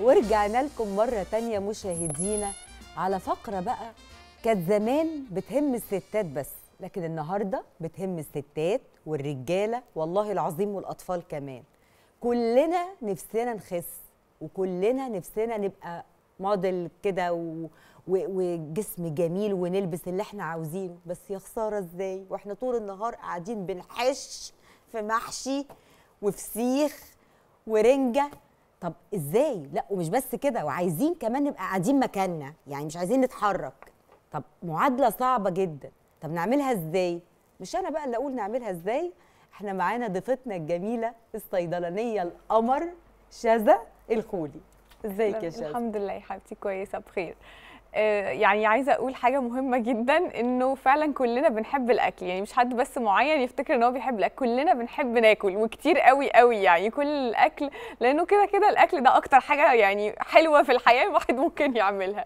ورجعنا لكم مرة تانية مشاهدينا على فقرة بقى كانت زمان بتهم الستات بس لكن النهاردة بتهم الستات والرجالة والله العظيم والأطفال كمان كلنا نفسنا نخس وكلنا نفسنا نبقى موديل كده و... و... وجسم جميل ونلبس اللي احنا عاوزينه بس يا خسارة ازاي واحنا طول النهار قاعدين بنحش في محشي وفسيخ ورنجة طب ازاي لا ومش بس كده وعايزين كمان نبقى قاعدين مكاننا يعني مش عايزين نتحرك طب معادله صعبه جدا طب نعملها ازاي مش انا بقى اللي اقول نعملها ازاي احنا معانا ضيفتنا الجميله الصيدلانيه القمر شذا الخولي ازيك يا شذا الحمد لله يا حبيبتي كويسه بخير آه، يعني عايزه اقول حاجه مهمه جدا انه فعلا كلنا بنحب الاكل يعني مش حد بس معين يفتكر ان هو بيحب الاكل كلنا بنحب ناكل وكتير قوي قوي يعني كل الاكل لانه كده كده الاكل ده اكتر حاجه يعني حلوه في الحياه الواحد ممكن يعملها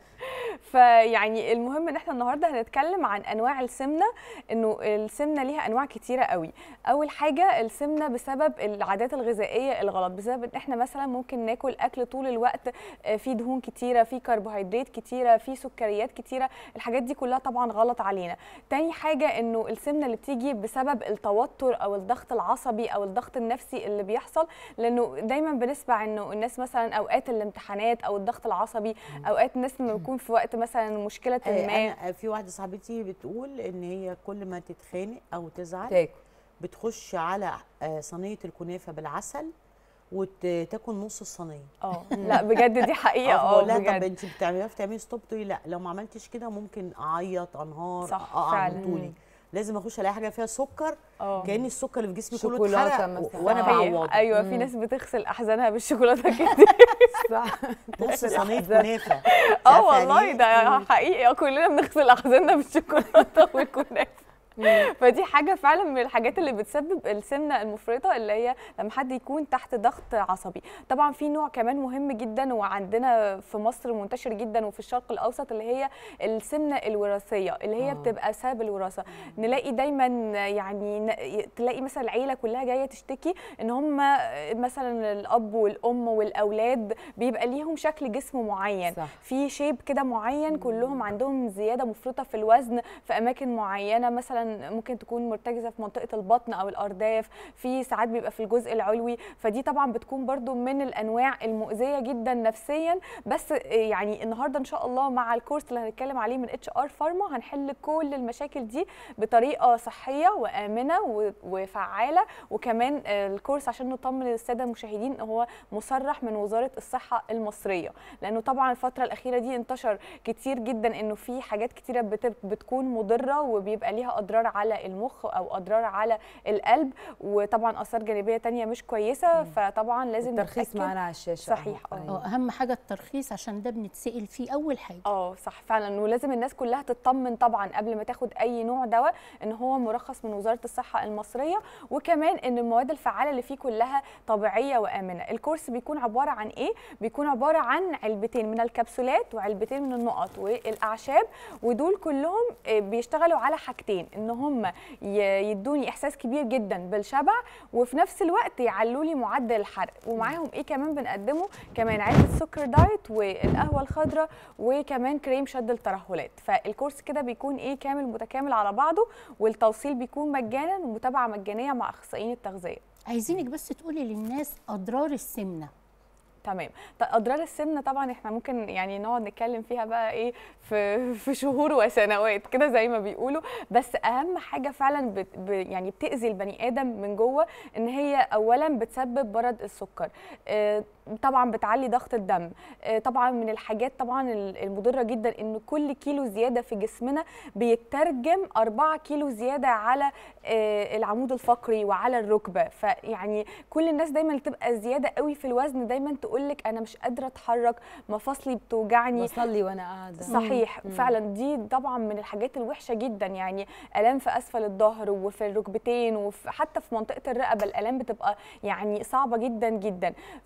فيعني المهم ان احنا النهارده هنتكلم عن انواع السمنه انه السمنه ليها انواع كتيره قوي اول حاجه السمنه بسبب العادات الغذائيه الغلط بسبب ان احنا مثلا ممكن ناكل اكل طول الوقت آه، فيه دهون كتيره فيه كربوهيدرات كتيره فيه سكريات كتيره الحاجات دي كلها طبعا غلط علينا تاني حاجه انه السمنه اللي بتيجي بسبب التوتر او الضغط العصبي او الضغط النفسي اللي بيحصل لانه دايما بنسمع انه الناس مثلا اوقات الامتحانات او الضغط العصبي اوقات الناس لما بيكون في وقت مثلا مشكله آه، ما انا في واحده صاحبتي بتقول ان هي كل ما تتخانق او تزعل تاكل بتخش على آه، صينيه الكنافه بالعسل وتاكل نص الصينيه اه لا بجد دي حقيقه اه بقول لها طب بجد انت بتعمليها بتعملي ستوب تقولي لا لو ما عملتش كده ممكن اعيط انهار صح، اقع فعلا. من طولي لازم اخش الاقي حاجه فيها سكر اه كان السكر اللي في جسمي كله شوكولاتة اتحرق مثلا. و- وانا صحيح. بعوضه ايوه في مم. ناس بتغسل احزانها بالشوكولاته كده صح نص صينيه كنافه اه عارفة والله يعني ده إيه؟ حقيقي كلنا بنغسل احزاننا بالشوكولاته والكنافه فدي حاجه فعلا من الحاجات اللي بتسبب السمنه المفرطه اللي هي لما حد يكون تحت ضغط عصبي طبعا في نوع كمان مهم جدا وعندنا في مصر منتشر جدا وفي الشرق الاوسط اللي هي السمنه الوراثيه اللي هي آه. بتبقى بسبب الوراثه نلاقي دايما يعني ن- تلاقي مثلا العيله كلها جايه تشتكي ان هم مثلا الاب والام والاولاد بيبقى ليهم شكل جسم معين صح. في شيب كده معين كلهم عندهم زياده مفرطه في الوزن في اماكن معينه مثلا ممكن تكون مرتكزه في منطقه البطن او الارداف في ساعات بيبقى في الجزء العلوي فدي طبعا بتكون برضو من الانواع المؤذيه جدا نفسيا بس يعني النهارده ان شاء الله مع الكورس اللي هنتكلم عليه من اتش ار فارما هنحل كل المشاكل دي بطريقه صحيه وامنه و- وفعاله وكمان الكورس عشان نطمن الساده المشاهدين إن هو مصرح من وزاره الصحه المصريه لانه طبعا الفتره الاخيره دي انتشر كتير جدا انه في حاجات كتيره بت- بتكون مضره وبيبقى ليها اضرار على المخ او اضرار على القلب وطبعا اثار جانبيه تانية مش كويسه فطبعا لازم الترخيص نتأكد- معانا على الشاشه صحيح، أهو. آه. أيوة. اه اهم حاجه الترخيص عشان ده بنتسال فيه اول حاجه اه صح فعلا ولازم الناس كلها تطمن طبعا قبل ما تاخد اي نوع دواء ان هو مرخص من وزاره الصحه المصريه وكمان ان المواد الفعاله اللي فيه كلها طبيعيه وامنه الكورس بيكون عباره عن ايه بيكون عباره عن علبتين من الكبسولات وعلبتين من النقط والاعشاب ودول كلهم آه، بيشتغلوا على حاجتين ان هم ي- يدوني احساس كبير جدا بالشبع وفي نفس الوقت يعلوا لي معدل الحرق ومعاهم ايه كمان بنقدمه كمان علبه سكر دايت والقهوه الخضراء وكمان كريم شد الترهلات فالكورس كده بيكون ايه كامل متكامل على بعضه والتوصيل بيكون مجانا ومتابعه مجانيه مع اخصائيين التغذيه عايزينك بس تقولي للناس اضرار السمنه تمام ط- اضرار السمنه طبعا احنا ممكن يعني نقعد نتكلم فيها بقى ايه في في شهور وسنوات كده زي ما بيقولوا بس اهم حاجه فعلا بت ب يعني بتاذي البني ادم من جوه ان هي اولا بتسبب مرض السكر آه، طبعا بتعلي ضغط الدم آه، طبعا من الحاجات طبعا ال- المضره جدا ان كل كيلو زياده في جسمنا بيترجم 4 كيلو زياده على آه، العمود الفقري وعلى الركبه فيعني كل الناس دايما اللي تبقى زياده قوي في الوزن دايما تقول لك انا مش قادره اتحرك مفاصلي بتوجعني بصلي وانا قاعده صحيح مم. فعلا دي طبعا من الحاجات الوحشه جدا يعني الام في اسفل الظهر وفي الركبتين وحتى في منطقه الرقبه الالام بتبقى يعني صعبه جدا جدا فطبعا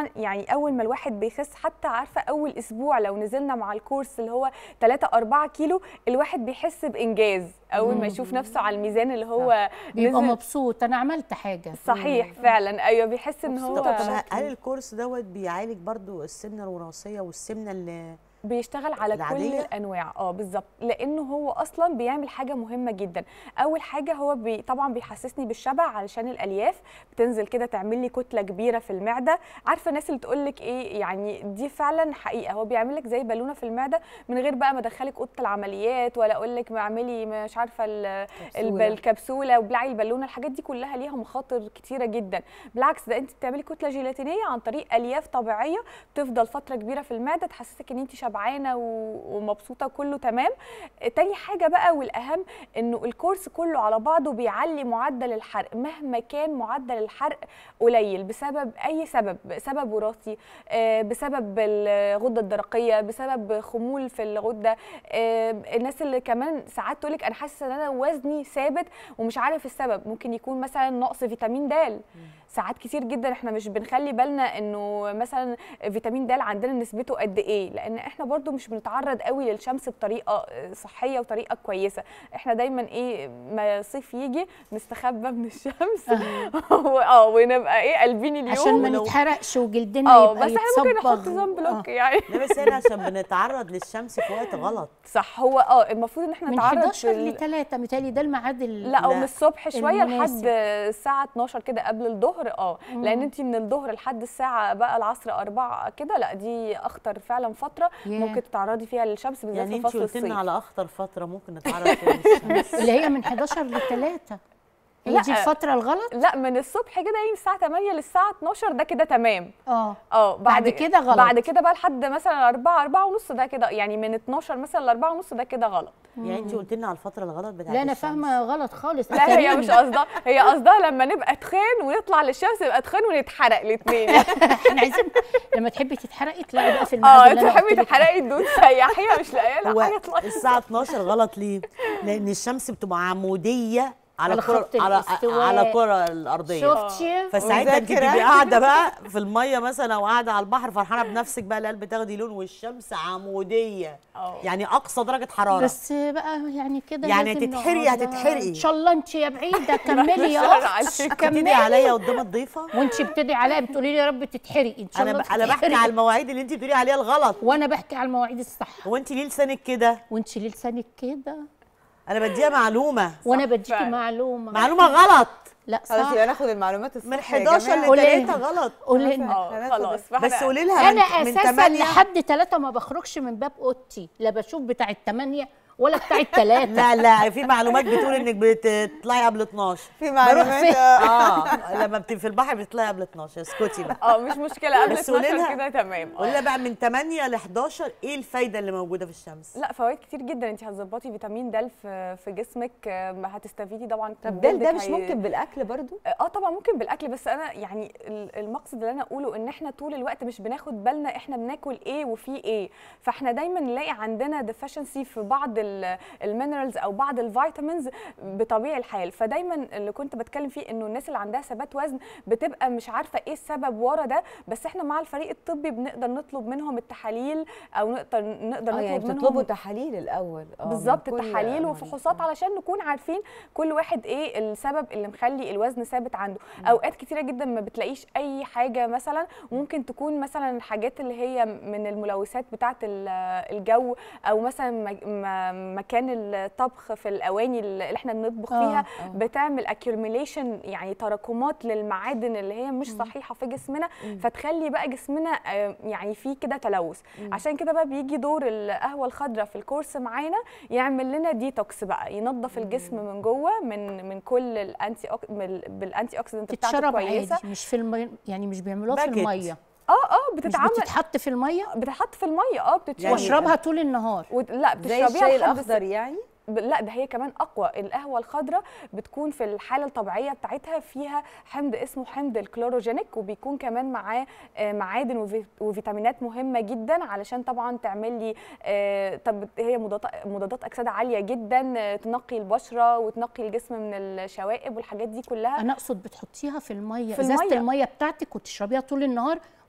طبعا يعني اول ما الواحد بيخس حتى عارفه اول اسبوع لو نزلنا مع الكورس اللي هو 3 4 كيلو الواحد بيحس بانجاز اول ما يشوف نفسه على الميزان اللي هو بيبقى نزل مبسوط انا عملت حاجه صحيح فعلا ايوه بيحس ان هو طب طب هل الكورس دوت بيعالج برضو السمنه الوراثيه والسمنه اللي بيشتغل على كل العادية؟ الانواع اه بالظبط لانه هو اصلا بيعمل حاجه مهمه جدا اول حاجه هو بي طبعا بيحسسني بالشبع علشان الالياف بتنزل كده تعمل لي كتله كبيره في المعده عارفه الناس اللي تقول لك ايه يعني دي فعلا حقيقه هو بيعمل لك زي بالونه في المعده من غير بقى ما ادخلك اوضه العمليات ولا اقول لك اعملي مش عارفه ال- الب- الكبسوله وبلعي البالونه الحاجات دي كلها ليها مخاطر كتيره جدا بالعكس ده انت بتعملي كتله جيلاتينيه عن طريق الياف طبيعيه بتفضل فتره كبيره في المعده تحسسك ان انت شبعانه و- ومبسوطه كله تمام تاني حاجه بقى والاهم انه الكورس كله على بعضه بيعلي معدل الحرق مهما كان معدل الحرق قليل بسبب اي سبب سبب وراثي آه، بسبب الغده الدرقيه بسبب خمول في الغده آه، الناس اللي كمان ساعات تقول لك انا حاسه ان انا وزني ثابت ومش عارف السبب ممكن يكون مثلا نقص فيتامين د ساعات كتير جدا احنا مش بنخلي بالنا انه مثلا فيتامين د عندنا نسبته قد ايه لان احنا برضو مش بنتعرض قوي للشمس بطريقه صحيه وطريقه كويسه احنا دايما ايه ما الصيف يجي نستخبى من الشمس و- اه ونبقى ايه قلبين اليوم عشان ما ولو- نتحرقش وجلدنا اه يبقى بس احنا ممكن نحط يتصبغ. صن بلوك آه. يعني لا بس احنا عشان بنتعرض للشمس في وقت غلط صح هو اه المفروض ان احنا من نتعرض 11 في ل 3 متهيألي ده الميعاد ال- لا او لا. من الصبح شويه لحد المناسب. الساعه 12 كده قبل الظهر اه لان انت من الظهر لحد الساعه بقى العصر 4 كده لا دي اخطر فعلا فتره ياه. ممكن تتعرضي فيها للشمس بالذات يعني في انت فصل قلت لنا الصيف على اخطر فتره ممكن نتعرض فيها للشمس اللي هي من 11 ل 3 هي لا. دي الفترة الغلط؟ لا من الصبح كده يعني من الساعه 8 للساعه 12 ده كده تمام اه اه بعد كده غلط. بعد كده بقى لحد مثلا 4 4 ونص ده كده يعني من 12 مثلا ل 4 ونص ده كده غلط يعني انت قلت لنا على الفتره الغلط بتاعت لا انا الشمس. فاهمة غلط خالص لا هي أتاريني. مش قصدها هي قصدها لما نبقى تخان ونطلع للشمس نبقى تخان ونتحرق الاثنين احنا عايزين لما تحبي تتحرقي تلاقي بقى في الميعاد اه اللي انا تحبي قلت لك تحرقي الدود سياحيه مش لاقيه لها هو حاجه تطلعي الساعه 12 غلط ليه لان الشمس بتبقى عموديه على على كرة خط على الاستواء. على الكرة الأرضية شفتي فساعتها انت مذاكرة. تبقي قاعدة بقى في المية مثلا أو قاعدة على البحر فرحانة بنفسك بقى القلب تاخدي لون والشمس عمودية اه. يعني أقصى درجة حرارة بس بقى يعني كده يعني لازم هتتحرقي- نقعد. هتتحرقي. ان شاء الله انت يا بعيده كملي يا شر اخت عليك. تبتدي كملي عليا قدام الضيفة وانت بتدعي عليا بتقولي لي يا رب تتحرقي ان شاء أنا الله ب... أنا بحكي تتحرقي. على المواعيد اللي أنت بتقولي عليها الغلط وانا بحكي على المواعيد الصح هو أنت ليه لسانك كده؟ وانت ليه لسانك كده أنا بديها معلومة وانا بديكي فعلا. معلومه معلومة غلط لا خلاص صح يبقى ناخد المعلومات الصح من يا 11 جماعة. ل قولي. 3 غلط قولي لنا اه هناخد خلاص بس فاحنا بس قولي لها انا من, من اساسا 8 لحد ثلاثة ما بخرجش من باب اوضتي لا بشوف بتاع الثمانية ولا بتاع الثلاثة لا لا في معلومات بتقول انك بتطلعي قبل 12 في معلومات آه. اه لما بتبقي في البحر بتطلعي قبل 12 اسكتي بقى اه مش مشكله قبل بس قولي 12 لها- كده تمام قولي اه. لها بقى من 8 ل 11 ايه الفايده اللي موجوده في الشمس لا فوائد كتير جدا انت هتظبطي فيتامين د في في جسمك آه، هتستفيدي طبعا طب ده ده جلدك مش هي- ممكن بالاكل برضو اه طبعا ممكن بالاكل بس انا يعني ال- المقصد اللي انا اقوله ان احنا طول الوقت مش بناخد بالنا احنا بناكل ايه وفي ايه فاحنا دايما نلاقي عندنا ديفشنسي في بعض المينرالز او بعض الفيتامينز بطبيعي الحال فدايما اللي كنت بتكلم فيه انه الناس اللي عندها ثبات وزن بتبقى مش عارفه ايه السبب ورا ده بس احنا مع الفريق الطبي بنقدر نطلب منهم التحاليل او نقدر نقدر اه يعني نطلب بتطلبوا منهم تحاليل الاول اه من بالظبط كل التحاليل مريض. وفحوصات علشان نكون عارفين كل واحد ايه السبب اللي مخلي الوزن ثابت عنده اوقات كتيره جدا ما بتلاقيش اي حاجه مثلا ممكن تكون مثلا الحاجات اللي هي من الملوثات بتاعه ال- الجو او مثلا م- م- مكان الطبخ في الاواني اللي احنا بنطبخ آه، فيها آه. بتعمل accumulation يعني تراكمات للمعادن اللي هي مش صحيحه في جسمنا فتخلي بقى جسمنا آه، يعني فيه كده تلوث عشان كده بقى بيجي دور القهوه الخضراء في الكورس معانا يعمل لنا ديتوكس بقى ينظف الجسم من جوه من من كل الانتي أوك... بال- بالانتي اوكسيدنت بتاعته تتشرب كويسه عادي مش في المية يعني مش بيعملوها في باكت. المية اه اه مش بتتعمل بتتحط في المية بتتحط في الميه اه بتتشرب يعني- واشربها طول النهار وت... لا زي بتشربيها الشاي لحد الاخضر يعني ب- لا ده هي كمان اقوى القهوه الخضراء بتكون في الحاله الطبيعيه بتاعتها فيها حمض اسمه حمض الكلوروجينيك وبيكون كمان معاه آه، معادن وفي- وفيتامينات مهمه جدا علشان طبعا تعمل لي آه، طب هي مضادات مضادات اكسده عاليه جدا آه، تنقي البشره وتنقي الجسم من الشوائب والحاجات دي كلها انا اقصد بتحطيها في المية في ازازة المية. المية بتاعتك وتشربيها طول النهار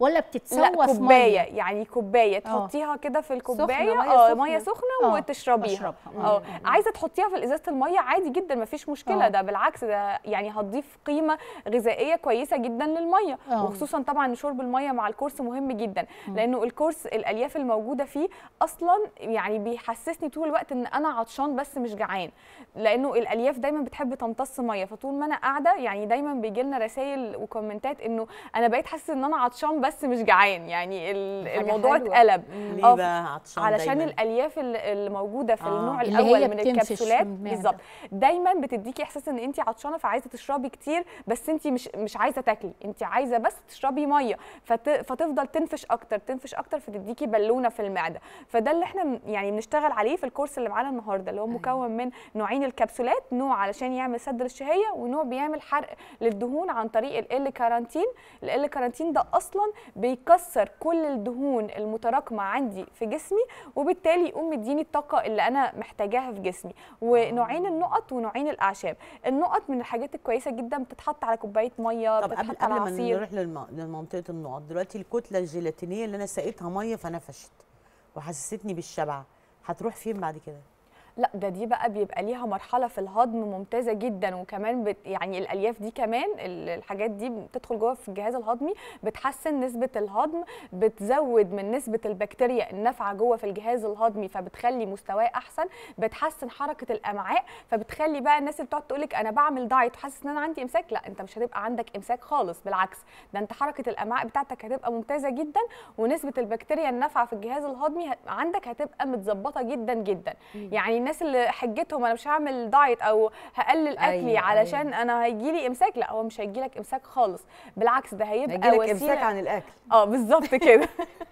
ولا لا بتتسوى في كوبايه ميه يعني كوبايه آه. تحطيها كده في الكوبايه مية اه سخنة. ميه سخنه آه، وتشربيها أشربها. اه عايزه تحطيها في ازازه الميه عادي جدا مفيش مشكله آه. ده بالعكس ده يعني هتضيف قيمه غذائيه كويسه جدا للميه آه. وخصوصا طبعا إن شرب الميه مع الكورس مهم جدا لانه الكورس الالياف الموجوده فيه اصلا يعني بيحسسني طول الوقت ان انا عطشان بس مش جعان لانه الالياف دايما بتحب تمتص ميه فطول ما انا قاعده يعني دايما بيجي لنا رسائل وكومنتات انه انا بقيت حاسس ان انا عطشان بس مش جعان يعني ال- حاجة الموضوع حلوة. اتقلب ليه آه، بقى عطشان علشان دايماً؟ الالياف ال- اللي موجوده في آه. النوع اللي الاول هي من بتنفش في الكبسولات المعدة. بالظبط دايما بتديكي احساس ان انت عطشانه فعايزه تشربي كتير بس انت مش مش عايزه تاكلي انت عايزه بس تشربي ميه فت... فتفضل تنفش اكتر تنفش اكتر فتديكي بالونه في المعده فده اللي احنا م- يعني بنشتغل عليه في الكورس اللي معانا النهارده اللي هو مكون من نوعين الكبسولات نوع علشان يعمل سد للشهيه ونوع بيعمل حرق للدهون عن طريق ال كارانتين ال كارانتين ده اصلا بيكسر كل الدهون المتراكمه عندي في جسمي وبالتالي يقوم مديني الطاقه اللي انا محتاجاها في جسمي ونوعين النقط ونوعين الاعشاب النقط من الحاجات الكويسه جدا بتتحط على كوبايه ميه طب قبل بتتحط على قبل ما عصير نروح للم... لمنطقه النقط دلوقتي الكتله الجيلاتينيه اللي انا سقيتها ميه فنفشت وحسستني بالشبع هتروح فين بعد كده لا ده دي بقى بيبقى ليها مرحله في الهضم ممتازه جدا وكمان بت يعني الالياف دي كمان ال- الحاجات دي بتدخل جوه في الجهاز الهضمي بتحسن نسبه الهضم بتزود من نسبه البكتيريا النافعه جوه في الجهاز الهضمي فبتخلي مستواه احسن بتحسن حركه الامعاء فبتخلي بقى الناس اللي بتقعد تقول لك انا بعمل دايت وحاسس ان انا عندي امساك لا انت مش هتبقى عندك امساك خالص بالعكس ده انت حركه الامعاء بتاعتك هتبقى ممتازه جدا ونسبه البكتيريا النافعه في الجهاز الهضمي ه- عندك هتبقى متظبطه جدا جدا يعني الناس اللي حجتهم انا مش هعمل دايت او هقلل اكلي أيوة، علشان انا هيجي لي امساك لا هو مش هيجي لك امساك خالص بالعكس ده هيبقى هيجيلك وسيله امساك عن الاكل اه بالظبط كده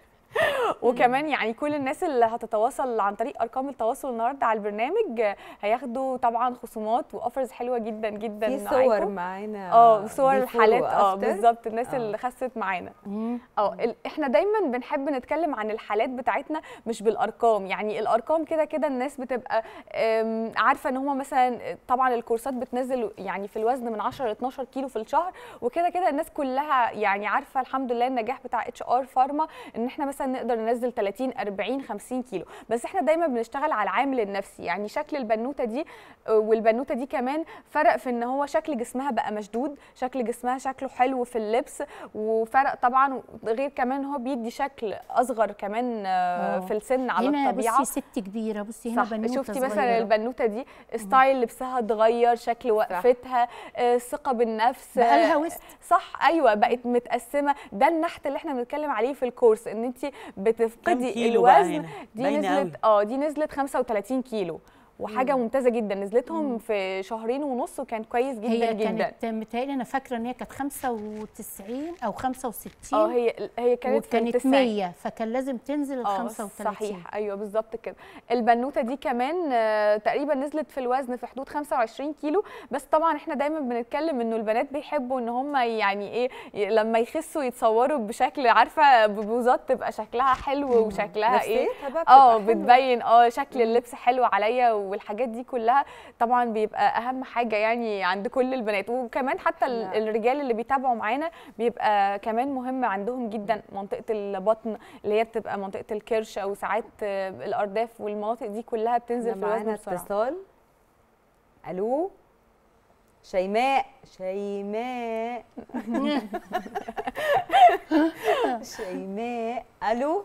وكمان يعني كل الناس اللي هتتواصل عن طريق ارقام التواصل النهارده على البرنامج آه، هياخدوا طبعا خصومات واوفرز حلوه جدا جدا في صور معاكم. معانا اه صور before الحالات اه وafter. بالظبط الناس آه. اللي خست معانا مم. اه ال- احنا دايما بنحب نتكلم عن الحالات بتاعتنا مش بالارقام يعني الارقام كده كده الناس بتبقى أم، عارفه ان هما مثلا طبعا الكورسات بتنزل يعني في الوزن من 10 ل 12 كيلو في الشهر وكده كده الناس كلها يعني عارفه الحمد لله النجاح بتاع اتش ار فارما ان احنا مثلا نقدر ننزل 30 40 50 كيلو بس احنا دايما بنشتغل على العامل النفسي يعني شكل البنوته دي آه، والبنوته دي كمان فرق في ان هو شكل جسمها بقى مشدود شكل جسمها شكله حلو في اللبس وفرق طبعا غير كمان هو بيدي شكل اصغر كمان آه، آه. في السن على هنا الطبيعه بصي ست كبيره بصي هنا صح بنوته شفتي مثلا صغيرة. البنوته دي ستايل لبسها اتغير شكل وقفتها آه، ثقه بالنفس بقى لها آه، وسط صح ايوه بقت متقسمه ده النحت اللي احنا بنتكلم عليه في الكورس ان انت كام بتفقدي كيلو بقى الوزن هنا؟ دي باينة نزلت اه دي نزلت 35 كيلو وحاجه ممتازه جدا نزلتهم في شهرين ونص وكان كويس جدا هي جدا كانت متهيألي انا فاكره ان هي كانت 95 او 65 اه هي هي كانت في وكانت التسعين. 100 فكان لازم تنزل ال اه 35 صحيح ايوه بالظبط كده البنوته دي كمان آه، تقريبا نزلت في الوزن في حدود 25 كيلو بس طبعا احنا دايما بنتكلم انه البنات بيحبوا ان هم يعني ايه ي- لما يخسوا يتصوروا بشكل عارفه ببوزات تبقى شكلها حلو وشكلها ايه نفسيتها بقى اه بتبقى حلوة. بتبين اه شكل اللبس حلو عليا والحاجات دي كلها طبعا بيبقى اهم حاجه يعني عند كل البنات وكمان حتى ال- نعم. الرجال اللي بيتابعوا معانا بيبقى كمان مهم عندهم جدا منطقه البطن اللي هي بتبقى منطقه الكرش او ساعات آه، الارداف والمناطق دي كلها بتنزل احنا في الوزن معانا بسرعه اتصال الو شيماء شيماء شيماء الو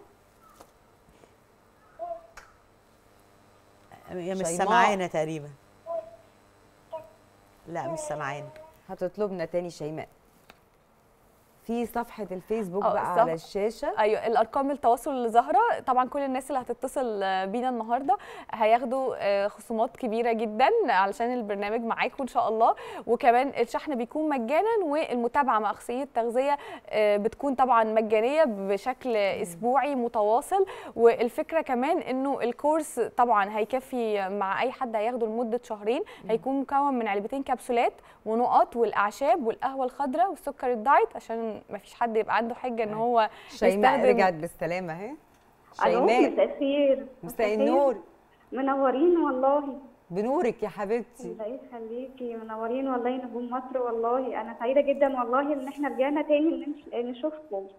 هي مش شيماء. سامعانا تقريبا لا مش سامعانا هتطلبنا تاني شيماء في صفحة الفيسبوك اه، بقى الصف- على الشاشة ايوه الارقام التواصل اللي ظاهره طبعا كل الناس اللي هتتصل آه، بينا النهارده هياخدوا آه، خصومات كبيره جدا علشان البرنامج معاكم ان شاء الله وكمان الشحن بيكون مجانا والمتابعه مع اخصائيه التغذيه آه، بتكون طبعا مجانيه بشكل اسبوعي متواصل والفكره كمان انه الكورس طبعا هيكفي مع اي حد هياخده لمده شهرين هيكون مكون من علبتين كبسولات ونقط والاعشاب والقهوه الخضراء والسكر الدايت عشان ما فيش حد يبقى عنده حجه ان هو شيماء يستخدم- رجعت بالسلامة اهي الو شيماء مساء الخير مساء النور منورين والله بنورك يا حبيبتي الله يخليكي منورين والله نجوم مصر والله انا سعيده جدا والله ان احنا رجعنا تاني نمش- نشوفكم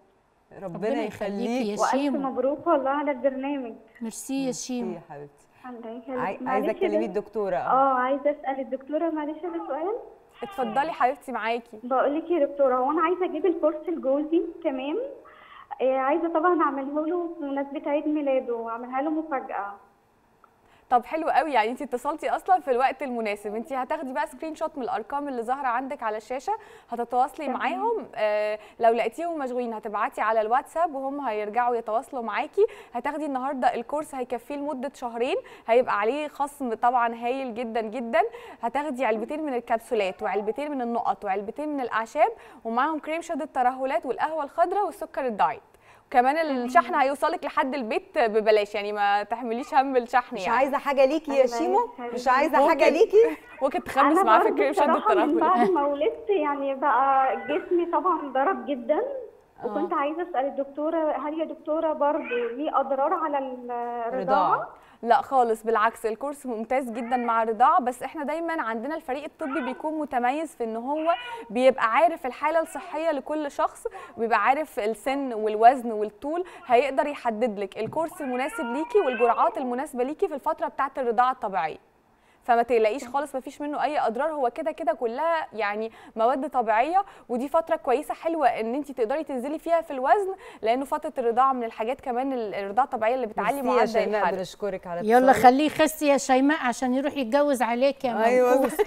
ربنا يخليك يا والف شيمو مبروك والله على البرنامج ميرسي يا شيمو يا حبيبتي الله عاي- يخليك عايزه معلش تكلمي بس- الدكتوره اه اه عايزه اسال الدكتوره معلش ده سؤال اتفضلي حبيبتي معاكي بقول لك يا دكتوره هو انا عايزه اجيب الكورس لجوزي تمام آه عايزه طبعا اعمله له بمناسبه عيد ميلاده واعملها له مفاجاه طب حلو قوي يعني انت اتصلتي اصلا في الوقت المناسب انت هتاخدي بقى سكرين شوت من الارقام اللي ظاهره عندك على الشاشه هتتواصلي معاهم آه لو لقيتيهم مشغولين هتبعتي على الواتساب وهم هيرجعوا يتواصلوا معاكي هتاخدي النهارده الكورس هيكفيه لمده شهرين هيبقى عليه خصم طبعا هايل جدا جدا هتاخدي علبتين من الكبسولات وعلبتين من النقط وعلبتين من الاعشاب ومعاهم كريم شد الترهلات والقهوه الخضراء والسكر الدايت وكمان الشحن هيوصلك لحد البيت ببلاش يعني ما تحمليش هم الشحن مش يعني عايزه حاجه ليكي يا أيوة، شيمو أيوة. مش عايزه ممكن. حاجه ليكي ممكن تخمس انا معاه في برضه كريم شد بصراحه من الترهل بعد ما ولدت يعني بقى جسمي طبعا ضرب جدا وكنت عايزه اسال الدكتوره هل يا دكتوره برضه ليه اضرار على الرضاعه رضاعه لا خالص بالعكس الكورس ممتاز جدا مع الرضاعه بس احنا دايما عندنا الفريق الطبي بيكون متميز في ان هو بيبقى عارف الحاله الصحيه لكل شخص وبيبقى عارف السن والوزن والطول هيقدر يحدد لك الكورس المناسب ليكي والجرعات المناسبه ليكي في الفتره بتاعه الرضاعه الطبيعيه فما تقلقيش خالص ما فيش منه اي اضرار هو كده كده كلها يعني مواد طبيعيه ودي فتره كويسه حلوه ان انت تقدري تنزلي فيها في الوزن لانه فتره الرضاعه من الحاجات كمان ال- الرضاعه الطبيعيه اللي بتعلي ميرسي يا معدل شيماء الحرق بنشكرك على يلا اتصالك. خليه يخس يا شيماء عشان يروح يتجوز عليك يا ايوه منكوس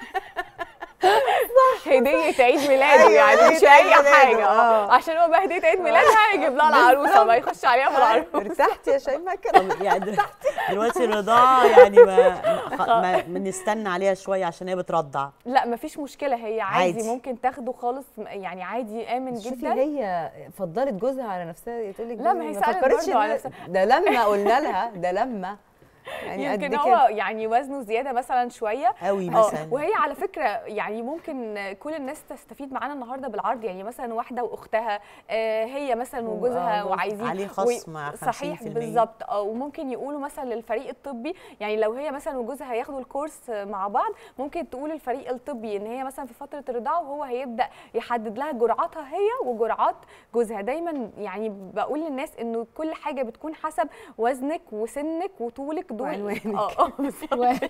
هدية عيد ميلاده أيوة، يعني مش هدية عيد أي ميلاده، حاجة آه. اه عشان هو بقى هدية عيد ميلادها هيجيب لها العروسة ما يخش عليها في العروسة ارتحتي يا شيماء كده طب يعني دل- دلوقتي الرضاعه يعني ما ما- ما ما نستنى عليها شويه عشان هي بترضع لا مفيش مشكلة هي عادي, عادي. ممكن تاخده خالص يعني عادي آمن شوفي جدا هي فضلت جوزها على نفسها تقول لك لا، ما هي سألت فكرتش برضه على إن- نفسها. ده لما قلنا لها ده لما يعني قد يمكن كده هو يعني وزنه زيادة مثلا شوية قوي اه مثلا وهي على فكره يعني ممكن كل الناس تستفيد معانا النهارده بالعرض يعني مثلا واحده واختها آه، هي مثلا وجوزها آه، وعايزين عليه وي- خصم 50% صحيح بالظبط اه وممكن يقولوا مثلا للفريق الطبي يعني لو هي مثلا وجوزها هياخدوا الكورس مع بعض ممكن تقول الفريق الطبي ان هي مثلا في فتره الرضاعه وهو هيبدا يحدد لها جرعاتها هي وجرعات جوزها دايما يعني بقول للناس انه كل حاجه بتكون حسب وزنك وسنك وطولك دول وعنوانك. اه اه بالظبط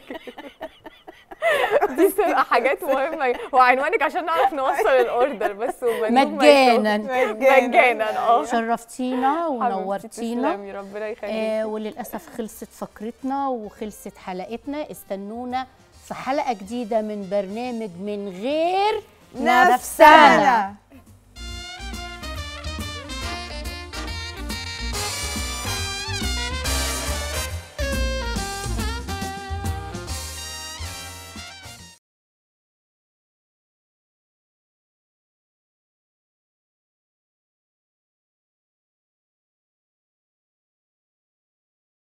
دي بتبقى حاجات مهمه وعنوانك عشان نعرف نوصل الاوردر بس ومندوب ما مجانا يشوف. مجانا اه شرفتينا حبيبتي ونورتينا تسلمي ربنا يخليك آه وللاسف خلصت فقرتنا وخلصت حلقتنا استنونا في حلقه جديده من برنامج من غير نفسنا